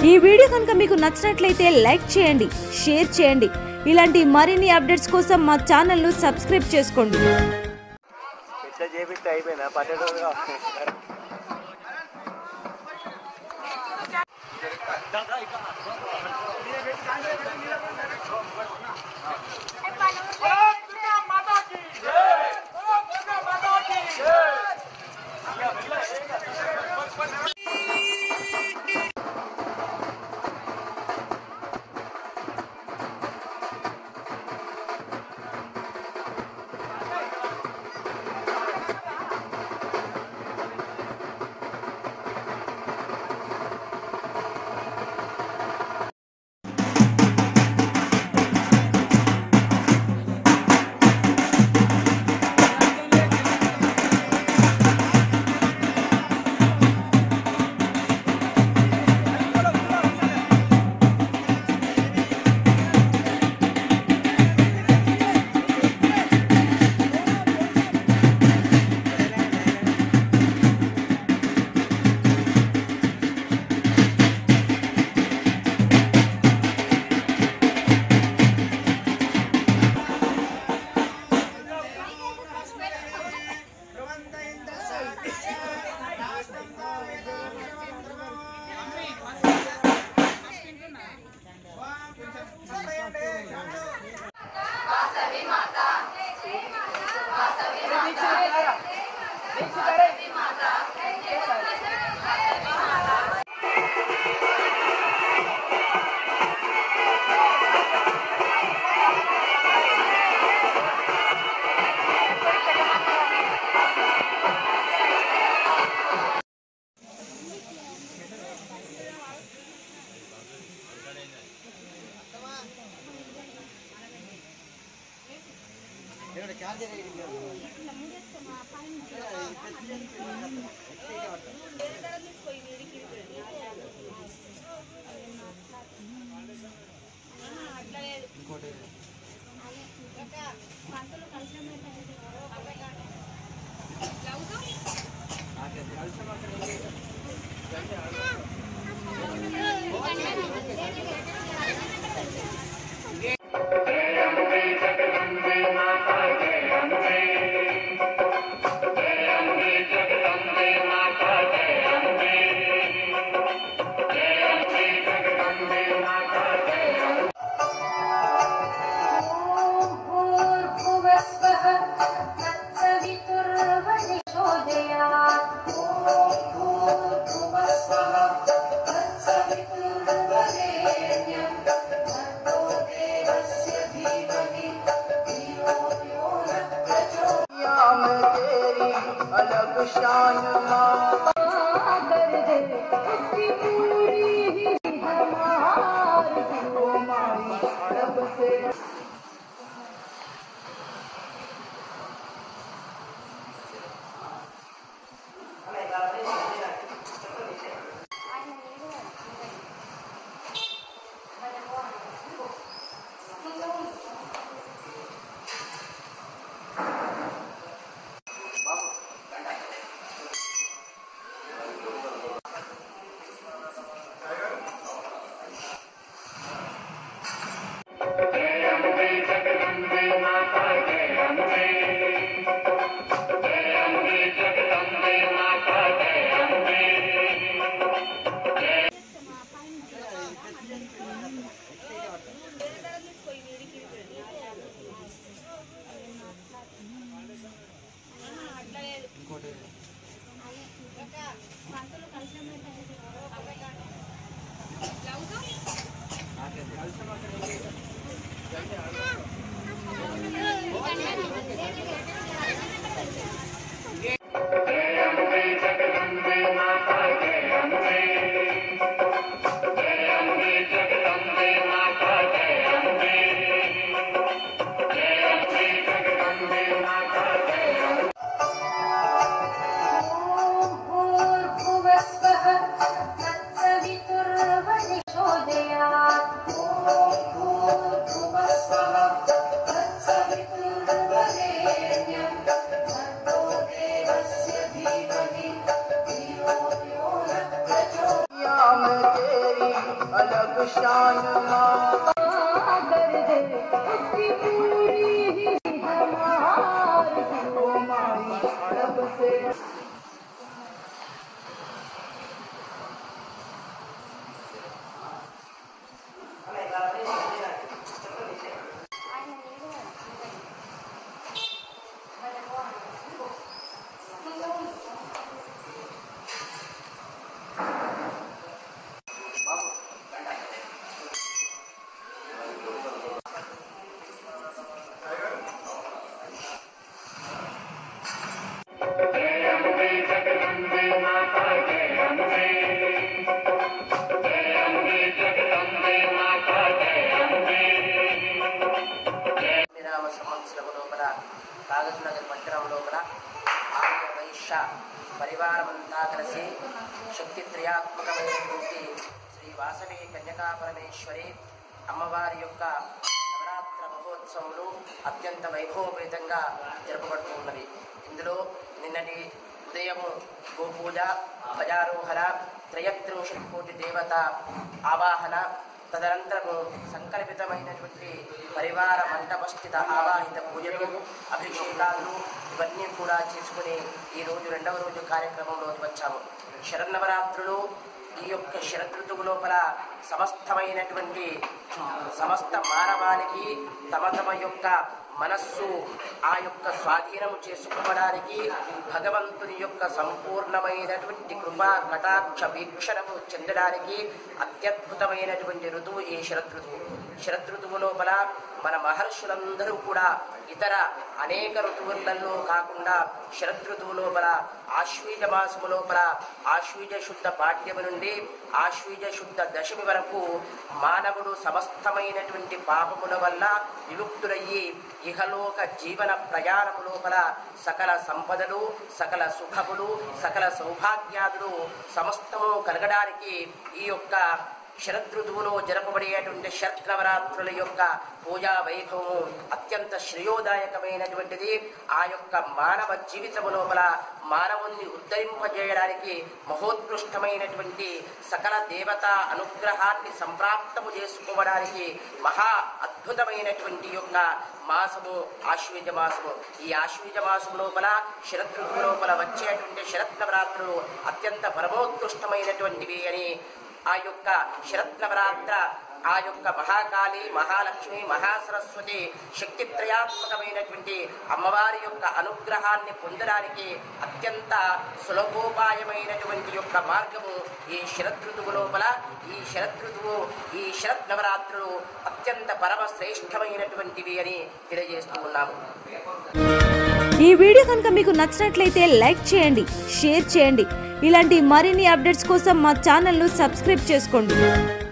ఈ వీడియో కనుక మీకు నచ్చినట్లయితే లైక్ చేయండి షేర్ చేయండి ఇలాంటి మరిన్ని అప్డేట్స్ కోసం మా ఛానల్ను సబ్స్క్రైబ్ చేసుకోండి ఇట్లా చేపిస్తే అయిపోయిందా పన్నెండు परेशान माँ విరామ సంవత్సరము లోపల కాగజ్నగర్ పట్టణం లోపల ఆర్య వైశ్య పరివారమంతా కలిసి శక్తి త్రియాత్మకమైనటువంటి శ్రీ వాసవి కన్యకా పరమేశ్వరి అమ్మవారి యొక్క నవరాత్ర మహోత్సవములు అత్యంత వైభవపేతంగా జరపబడుతున్నవి ఇందులో నిన్నటి ఉదయము గోపూజ ధ్వజారోహణ త్రయత్రింశత్ కోటి దేవత ఆవాహన తదనంతరము సంకల్పితమైనటువంటి పరివార మంటపస్థిత ఆవాహిత పూజలు అభిషేకాలు ఇవన్నీ కూడా చేసుకుని ఈ రోజు రెండవ రోజు కార్యక్రమంలో వచ్చాము శరన్నవరాత్రులు ఈ యొక్క శరదృతువు లోపల సమస్తమైనటువంటి సమస్త మానవానికి తమ తమ యొక్క మనస్సు ఆ యొక్క స్వాధీనము చేసుకోవడానికి భగవంతుని యొక్క సంపూర్ణమైనటువంటి కృపా కటాక్ష వీక్షణము చెందడానికి అత్యద్భుతమైనటువంటి ఋతువు ఈ శరదృతువు శరదృతువు లోపల మన మహర్షులందరూ కూడా ఇతర అనేక ఋతువులలో కాకుండా శరదృతువు లోపల ఆశ్వీజ మాసము లోపల ఆశ్వీజ శుద్ధ పాఠ్యము నుండి ఆశ్వీజ శుద్ధ దశమి వరకు మానవుడు సమస్తమైనటువంటి పాపముల వల్ల విముక్తుడయ్యి ఇహలోక జీవన ప్రయాణము లోపల సకల సంపదలు సకల సుఖములు సకల సౌభాగ్యాదులు సమస్తము కలగడానికి ఈ యొక్క శరదృతువులో జరపబడేటువంటి శరత్నవరాత్రుల యొక్క పూజా వైభవము అత్యంత శ్రేయోదాయకమైనటువంటిది ఆ యొక్క మానవ జీవితము లోపల మానవుణ్ణి ఉద్ధరింపజేయడానికి మహోత్కృష్టమైనటువంటి సకల దేవతా అనుగ్రహాన్ని సంప్రాప్తము చేసుకోవడానికి మహా అద్భుతమైనటువంటి యొక్క మాసము ఆశ్వీజ మాసము ఈ ఆశ్వీజ మాసము లోపల శరదృతువు లోపల వచ్చేటువంటి శరత్నవరాత్రులు అత్యంత పరమోత్కృష్టమైనటువంటివి అని ఆ యొక్క శరత్నవరాత్ర ఆ యొక్క మహాకాళి మహాలక్ష్మి మహాసరస్వతి శక్తిత్రయాత్మకమైనటువంటి అమ్మవారి యొక్క అనుగ్రహాన్ని పొందడానికి అత్యంత సులభోపాయమైనటువంటి యొక్క మార్గము ఈ శరదృతువు లోపల ఈ శరదృతువు ఈ శరత్ నవరాత్రులు అత్యంత పరమ శ్రేష్టమైనటువంటివి అని తెలియజేస్తూ ఉన్నాము ఈ వీడియో కనుక మీకు నచ్చినట్లయితే లైక్ చేయండి షేర్ చేయండి ఇలాంటి మరిన్ని అప్డేట్స్ కోసం మా ఛానల్ను సబ్స్క్రైబ్ చేసుకోండి